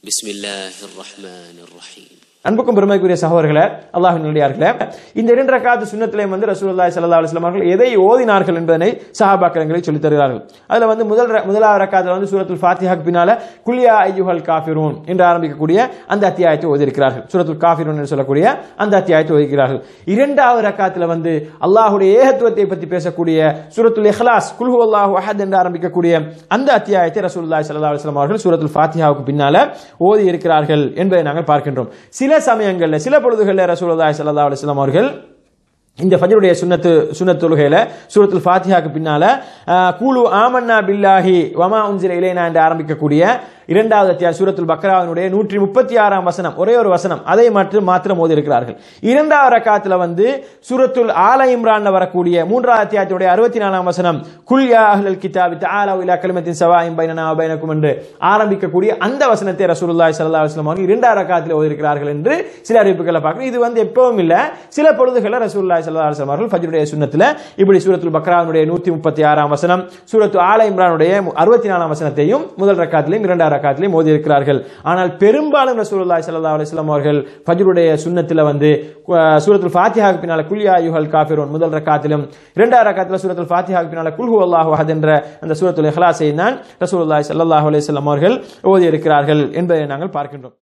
بسم الله الرحمن الرحيم அன்புக்கும் பெருமைக்குரிய சகோதரர்களே அல்லாஹின் நல்லடியார்களே இந்த இரண்டு ரக்காத்து சுன்னத்திலே வந்து ரசூலுல்லாஹி ஸல்லல்லாஹு அலைஹி வஸல்லம் அவர்கள் எதை ஓதினார்கள் என்பதனை சஹாபாக்கள் சொல்லித் தருகிறார்கள் அதுல வந்து முதல் ர- முதலாவது ரக்காத்துல வந்து சூரத்துல் ஃபாத்திஹாக்கு பின்னால குல்யா ஐயுஹல் காஃபிரூன் என்று ஆரம்பிக்கக்கூடிய அந்த அத்தியாயத்தை ஓதியிருக்கிறார்கள் சூரத்துல் காஃபிரூன் என்று சொல்லக்கூடிய அந்த அத்தியாயத்தை ஓதிக்கிறார்கள் இரண்டாவது ரக்காத்துல வந்து அல்லாஹ்வுடைய ஏகத்துவத்தை பற்றி பேசக்கூடிய சூரத்துல் இஹ்லாஸ் குல்ஹு அல்லாஹு அஹத் என்று ஆரம்பிக்கக்கூடிய அந்த அத்தியாயத்தை ரசூலுல்லாஹி ஸல்லல்லாஹு அலைஹி வஸல்லம் அவர்கள் சூரத்துல் ஃபாத்திஹாவுக்கு பின்னால ஓதி இருக்கிறார்கள் என்பதை நாங்கள் பார்க்கின்றோம் சில சமயங்கள்ல சில பொழுதுகளில் ரசூலுல்லாஹி ஸல்லல்லாஹு அலைஹி வஸல்லம் அவர்கள் இந்த ஃபஜ்ருடைய சுன்னத்து சுன்னத் தொழுகையில சூரத்துல் ஃபாத்திஹாக்கு பின்னால ஆஹ், கூலு ஆமன்னா பில்லாஹி வமா உன்சில இலைனா என்று ஆரம்பிக்கக்கூடிய இரண்டாவது அத்தியாயம் சூரத்துல் பக்ராவினுடைய நூற்றி முப்பத்தி ஆறாம் வசனம் ஒரே ஒரு வசனம் அதை மட்டும் மாத்திரம் ஓதி இருக்கிறார்கள் இரண்டாவது ரக்காத்துல வந்து சூரத்துல் ஆல இம்ரான்ல வரக்கூடிய மூன்றாவது அத்தியாயத்துடைய அறுபத்தி நாலாம் வசனம் குல் யா அஹ்லல் கிதாபி தஆலா இலா கலிமத்தின் சவாயின் பைனனா வ பைனக்கும் என்று ஆரம்பிக்கக்கூடிய அந்த வசனத்தை ரசூலுல்லாஹி ஸல்லல்லாஹு அலைஹி வஸல்லம் அவர்கள் இரண்டாவது ரக்காத்தில் ஓதி இருக்கிறார்கள் என்று சில அறிவிப்புகளை பார்க்கிறோம் இது வந்து எப்பவும் இல்ல சில பொழுதுகளில் ரசூலுல்லாஹி ஸல்லல்லாஹு அலைஹி வஸல்லம் அவர்கள் ஃபஜ்ருடைய சுன்னத்துல இப்படி சூரத்துல் பக்ராவுடைய நூற்றி முப்பத்தி ஆறாம் வசனம் சூரத்து ஆல இம்ரானுடைய அறுபத்தி நாலாம் வசனத்தையும் முதல் ரக்காத்திலையும் இரண்டாவது ரக்காத்திலையும் ஓதி இருக்கிறார்கள் ஆனால் பெரும்பாலும் ரசூலுல்லாஹி ஸல்லல்லாஹு அலைஹி வஸல்லம் அவர்கள் ஃபஜ்ருடைய சுன்னத்துல வந்து அஹ், சூரத்துல் ஃபாத்திஹாக்கு பின்னால குல்யா யுஹல் காஃபிரூன் முதல் ரக்காத்திலும் இரண்டாவது ரக்காத்துல சூரத்துல் ஃபாத்திஹாக்கு பின்னால குல்ஹு அல்லாஹு அஹத் என்ற அந்த சூரத்துல் இஹ்லாஸை தான் ரசூலுல்லாஹி ஸல்லல்லாஹு அலைஹி வஸல்லம் அவர்கள் ஓதி இருக்கிறார்கள் என்பதை நாங்கள் பார்க்கின்றோம்